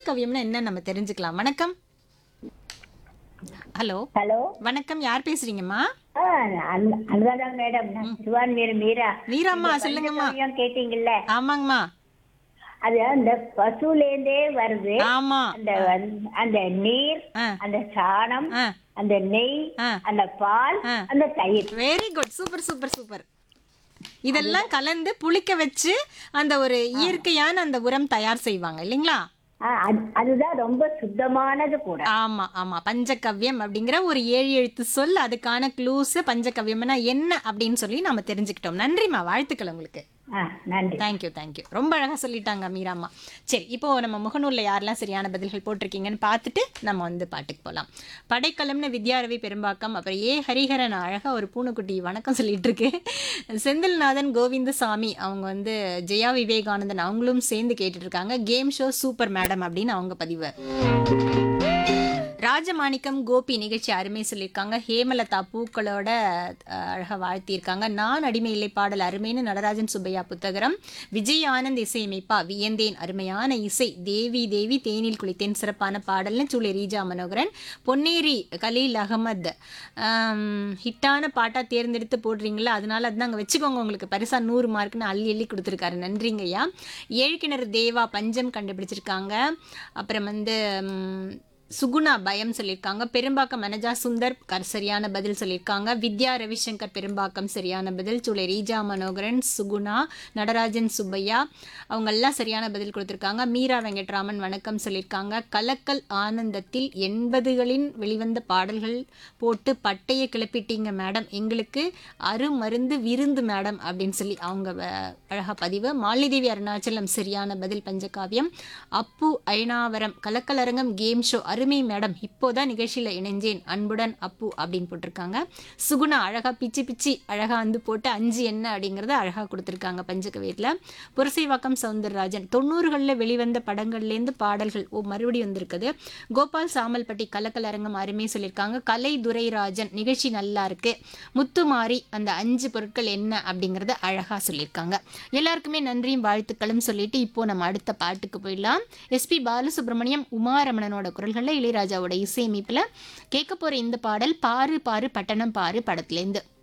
பஞ்சகவ்யம்னா என்ன நம்ம தெரிஞ்சுக்கலாம் வணக்கம் ஹலோ ஹலோ வணக்கம் யார் பேசுறீங்கம்மா ஆ, அன்- அனுராதா மேடம் நான் சிவான்மீர் மீரா மீராம்மா இந்த சொல்லுங்கம்மா பஞ்சகவ்யம் கேட்டீங்கல்ல ஆமாங்கம்மா அது அந்த பசுலேந்தே வருது ஆமா அந்த வந்து- அந்த நீர் ஆ. அந்த சாணம் ஆ அந்த நெய் ஆ. அந்த பால் ஆ. அந்த தயிர் very good super super super இதெல்லாம் கலந்து புளிக்க வச்சு அந்த ஒரு இயற்கையான அந்த உரம் தயார் செய்வாங்க இல்லைங்களா ஆ, அது- அதுதான் ரொம்ப சுத்தமானது கூட ஆமா ஆமா பஞ்சகவ்யம் அப்படிங்கிற ஒரு ஏழு எழுத்து சொல் அதுக்கான க்ளூஸ் பஞ்சகவ்யம்னா என்ன அப்படின்னு சொல்லி நம்ம தெரிஞ்சுக்கிட்டோம் நன்றிம்மா வாழ்த்துக்கள் உங்களுக்கு ஆ, நன்றி தேங்க்யூ தேங்க்யூ ரொம்ப அழகா சொல்லிட்டாங்க மீராம்மா சரி இப்போ நம்ம முகநூல்ல யாரெல்லாம் சரியான பதில்கள் போட்டிருக்கீங்கன்னு பார்த்துட்டு நம்ம வந்து பாட்டுக்கு போகலாம் படைக்கலம்னு வித்யாரவி பெரும்பாக்கம் அப்புறம் ஏ ஹரிஹரன் அழகா ஒரு பூனைக்குட்டி வணக்கம் சொல்லிட்டு இருக்கு செந்தில்நாதன் கோவிந்தசாமி அவங்க வந்து ஜெயா விவேகானந்தன் அவங்களும் சேர்ந்து கேட்டுட்டு இருக்காங்க கேம் ஷோ சூப்பர் மேடம் அப்படின்னு அவங்க பதிவு ராஜமாணிக்கம் கோபி நிகழ்ச்சி அருமை சொல்லியிருக்காங்க ஹேமலதா பூக்களோட அஹ், அழகா வாழ்த்தியிருக்காங்க நான் அடிமை இல்லை பாடல் அருமைன்னு நடராஜன் சுப்பையா புத்தகரம் விஜய் ஆனந்த் இசையமைப்பா வியந்தேன் அருமையான இசை தேவி தேவி தேனில் குளித்தேன் சிறப்பான பாடல்னு சூளை ரீஜா மனோகரன் பொன்னேரி கலீல் அகமத் ஆம், ஹிட்டான பாட்டா தேர்ந்தெடுத்து போடுறீங்களா அதனால அது அங்கே வச்சுக்கோங்க உங்களுக்கு பரிசா நூறு மார்க்னு அள்ளி அள்ளி கொடுத்துருக்காரு நன்றிங்க ஐயா ஏழு கிணறு தேவா பஞ்சம் கண்டுபிடிச்சிருக்காங்க அப்புறம் வந்து ம், சுகுணா பயம் சொல்லியிருக்காங்க பெரும்பாக்கம் மனஜா சுந்தர் கர் சரியான பதில் சொல்லியிருக்காங்க வித்யா ரவிசங்கர் பெரும்பாக்கம் சரியான பதில் சூளை ரீஜா மனோகரன் சுகுணா நடராஜன் சுப்பையா அவங்க எல்லாம் சரியான பதில் கொடுத்துருக்காங்க மீரா வெங்கட்ராமன் வணக்கம் சொல்லியிருக்காங்க கலக்கல் ஆனந்தத்தில் எண்பதுகளின் வெளிவந்த பாடல்கள் போட்டு பட்டையை கிளப்பிட்டீங்க மேடம் எங்களுக்கு அருமருந்து விருந்து மேடம் அப்படின்னு சொல்லி அவங்க வ- அழகா பதிவு மாலிதேவி அருணாச்சலம் சரியான பதில் பஞ்சகாவியம் அப்பு ஐனாவரம் கலக்கலரங்கம் கேம் ஷோ அருமை மேடம் இப்போதான் நிகழ்ச்சியில் இணைஞ்சேன் அன்புடன் அப்பு அப்படின்னு போட்டிருக்காங்க சுகுணா அழகா பிச்சி பிச்சி அழகா வந்து போட்டு அஞ்சு என்ன அப்படிங்கிறத அழகா கொடுத்துருக்காங்க பஞ்சகவியத்தில் புரசைவாக்கம் சவுந்தரராஜன் தொண்ணூறுகளில் வெளிவந்த படங்கள்லேருந்து பாடல்கள் ஓ மறுபடியும் வந்திருக்குது கோபால் சாமல்பட்டி கலக்கலரங்கம் அருமை சொல்லியிருக்காங்க கலை துரைராஜன் நிகழ்ச்சி நல்லா இருக்கு முத்துமாரி அந்த அஞ்சு பொருட்கள் என்ன அப்படிங்கிறத அழகா சொல்லியிருக்காங்க எல்லாருக்குமே நன்றியும் வாழ்த்துக்களும் சொல்லிட்டு இப்போ நம்ம அடுத்த பாட்டுக்கு போயிடலாம் எஸ்பி பாலசுப்ரமணியம் உமாரமணனோட குரல்களில் இளையராஜாவோட இசையமைப்பில் கேட்க போகிற இந்த பாடல் பாரு பாரு பட்டணம் பாரு படத்துலேருந்து